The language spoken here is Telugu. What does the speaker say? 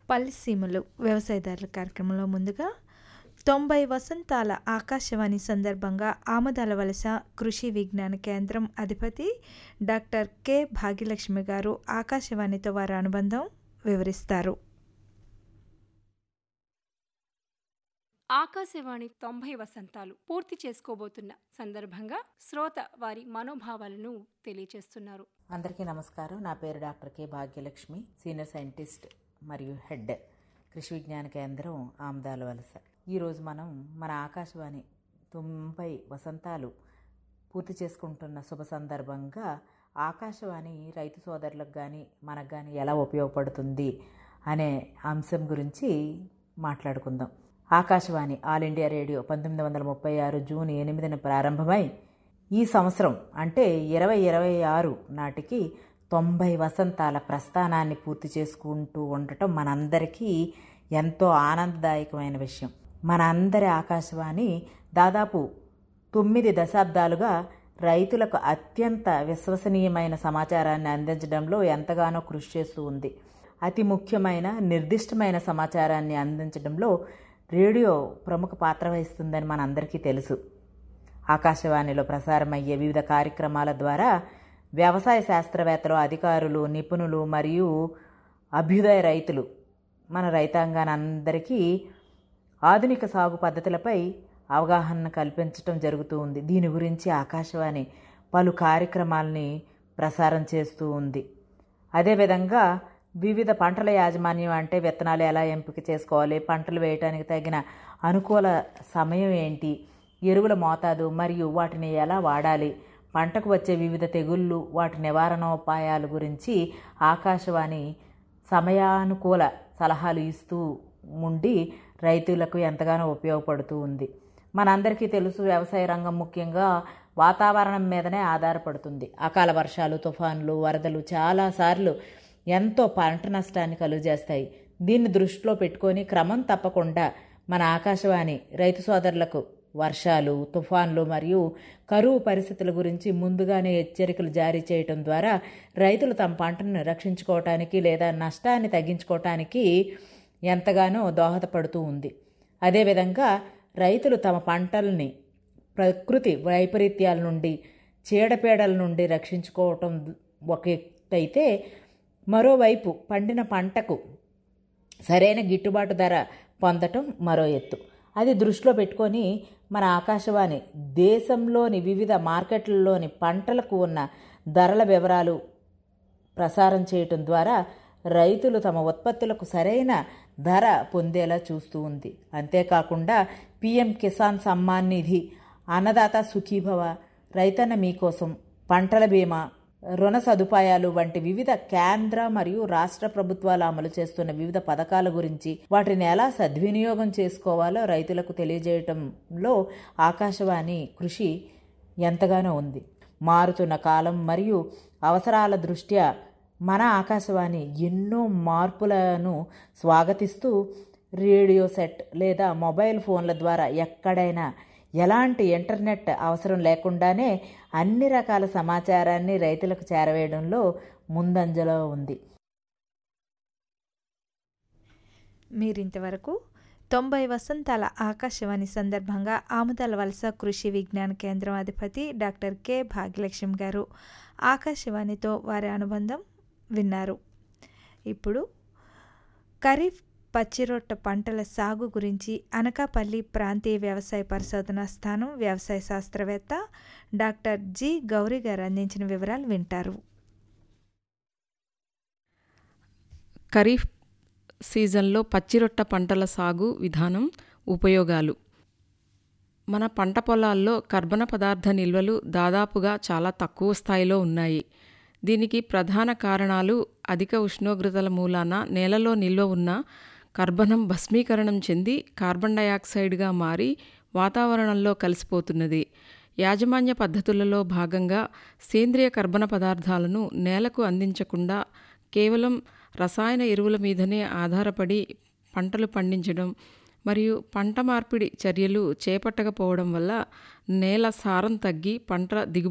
పల్లిసీమలు వ్యవసాయదారుల కార్యక్రమంలో ముందుగా తొంభై వసంతాల ఆకాశవాణి సందర్భంగా ఆమదాల వలస కృషి విజ్ఞాన కేంద్రం అధిపతి డాక్టర్ కె భాగ్యలక్ష్మి గారు ఆకాశవాణితో వారి అనుబంధం వివరిస్తారు ఆకాశవాణి తొంభై వసంతాలు పూర్తి చేసుకోబోతున్న సందర్భంగా శ్రోత వారి మనోభావాలను తెలియచేస్తున్నారు అందరికీ నమస్కారం నా పేరు doctor K Bhagyalakshmi senior scientist మరియు హెడ్ కృషి విజ్ఞాన కేంద్రం ఆమదాల వలస ఈరోజు మనం మన ఆకాశవాణి తొంభై వసంతాలు పూర్తి చేసుకుంటున్న శుభ సందర్భంగా ఆకాశవాణి రైతు సోదరులకు కానీ మనకు కానీ ఎలా ఉపయోగపడుతుంది అనే అంశం గురించి మాట్లాడుకుందాం ఆకాశవాణి ఆల్ ఇండియా రేడియో పంతొమ్మిది వందల ముప్పై ఆరు జూన్ ఎనిమిదిన ప్రారంభమై ఈ సంవత్సరం అంటే ఇరవై ఇరవై ఆరు నాటికి తొంభై వసంతాల ప్రస్థానాన్ని పూర్తి చేసుకుంటూ ఉండటం మనందరికీ ఎంతో ఆనందదాయకమైన విషయం మన అందరి ఆకాశవాణి దాదాపు తొమ్మిది దశాబ్దాలుగా రైతులకు అత్యంత విశ్వసనీయమైన సమాచారాన్ని అందించడంలో ఎంతగానో కృషి చేస్తూ ఉంది అతి ముఖ్యమైన నిర్దిష్టమైన సమాచారాన్ని అందించడంలో రేడియో ప్రముఖ పాత్ర వహిస్తుందని మనందరికీ తెలుసు ఆకాశవాణిలో ప్రసారమయ్యే వివిధ కార్యక్రమాల ద్వారా వ్యవసాయ శాస్త్రవేత్తలు అధికారులు నిపుణులు మరియు అభ్యుదయ రైతులు మన రైతాంగానందరికీ ఆధునిక సాగు పద్ధతులపై అవగాహన కల్పించడం జరుగుతూ ఉంది దీని గురించి ఆకాశవాణి పలు కార్యక్రమాలని ప్రసారం చేస్తూ ఉంది అదేవిధంగా వివిధ పంటల యాజమాన్యం అంటే విత్తనాలు ఎలా ఎంపిక చేసుకోవాలి పంటలు వేయడానికి తగిన అనుకూల సమయం ఏంటి ఎరువుల మోతాదు మరియు వాటిని ఎలా వాడాలి పంటకు వచ్చే వివిధ తెగుళ్ళు వాటి నివారణోపాయాల గురించి ఆకాశవాణి సమయానుకూల సలహాలు ఇస్తూ ఉండి రైతులకు ఎంతగానో ఉపయోగపడుతూ ఉంది మనందరికీ తెలుసు వ్యవసాయ రంగం ముఖ్యంగా వాతావరణం మీదనే ఆధారపడుతుంది అకాల వర్షాలు తుఫాన్లు వరదలు చాలాసార్లు ఎంతో పంట నష్టాన్ని కలుగజేస్తాయి దీన్ని దృష్టిలో పెట్టుకొని క్రమం తప్పకుండా మన ఆకాశవాణి రైతు సోదరులకు వర్షాలు తుఫాన్లు మరియు కరువు పరిస్థితుల గురించి ముందుగానే హెచ్చరికలు జారీ చేయటం ద్వారా రైతులు తమ పంటను రక్షించుకోవటానికి లేదా నష్టాన్ని తగ్గించుకోవటానికి ఎంతగానో దోహదపడుతూ ఉంది అదేవిధంగా రైతులు తమ పంటల్ని ప్రకృతి వైపరీత్యాల నుండి చీడపీడల నుండి రక్షించుకోవటం ఒక ఎత్తైతే మరోవైపు పండిన పంటకు సరైన గిట్టుబాటు ధర పొందటం మరో ఎత్తు అది దృష్టిలో పెట్టుకొని మన ఆకాశవాణి దేశంలోని వివిధ మార్కెట్లలోని పంటలకు ఉన్న ధరల వివరాలు ప్రసారం చేయటం ద్వారా రైతులు తమ ఉత్పత్తులకు సరైన ధర పొందేలా చూస్తూ ఉంది అంతేకాకుండా పిఎం కిసాన్ సమ్మాన్ నిధి అన్నదాత సుఖీభవ రైతన్న మీకోసం పంటల బీమా రుణ సదుపాయాలు వంటి వివిధ కేంద్ర మరియు రాష్ట్ర ప్రభుత్వాలు అమలు చేస్తున్న వివిధ పథకాల గురించి వాటిని ఎలా సద్వినియోగం చేసుకోవాలో రైతులకు తెలియజేయటంలో ఆకాశవాణి కృషి ఎంతగానో ఉంది మారుతున్న కాలం మరియు అవసరాల దృష్ట్యా మన ఆకాశవాణి ఎన్నో మార్పులను స్వాగతిస్తూ రేడియో సెట్ లేదా మొబైల్ ఫోన్ల ద్వారా ఎక్కడైనా ఎలాంటి ఇంటర్నెట్ అవసరం లేకుండానే అన్ని రకాల సమాచారాన్ని రైతులకు చేరవేయడంలో ముందంజలో ఉంది మీరింతవరకు తొంభై వసంతాల ఆకాశవాణి సందర్భంగా ఆముదాల వలస కృషి విజ్ఞాన కేంద్రం అధిపతి డాక్టర్ కె భాగ్యలక్ష్మి గారు ఆకాశవాణితో వారి అనుబంధం విన్నారు ఇప్పుడు ఖరీఫ్ పచ్చిరొట్ట పంటల సాగు గురించి అనకాపల్లి ప్రాంతీయ వ్యవసాయ పరిశోధనా స్థానం వ్యవసాయ శాస్త్రవేత్త డాక్టర్ జి గౌరీ గారు అందించిన వివరాలు వింటారు ఖరీఫ్ సీజన్లో పచ్చిరొట్ట పంటల సాగు విధానం ఉపయోగాలు మన పంట పొలాల్లో కర్బన పదార్థ నిల్వలు దాదాపుగా చాలా తక్కువ స్థాయిలో ఉన్నాయి దీనికి ప్రధాన కారణాలు అధిక ఉష్ణోగ్రతల మూలాన నేలలో నిల్వ ఉన్న కర్బనం భస్మీకరణం చెంది కార్బన్ డయాక్సైడ్గా మారి వాతావరణంలో కలిసిపోతున్నది యాజమాన్య పద్ధతులలో భాగంగా సేంద్రియ కర్బన పదార్థాలను నేలకు అందించకుండా కేవలం రసాయన ఎరువుల మీదనే ఆధారపడి పంటలు పండించడం మరియు పంట మార్పిడి చర్యలు చేపట్టకపోవడం వల్ల నేల సారం తగ్గి పంట దిగుబడి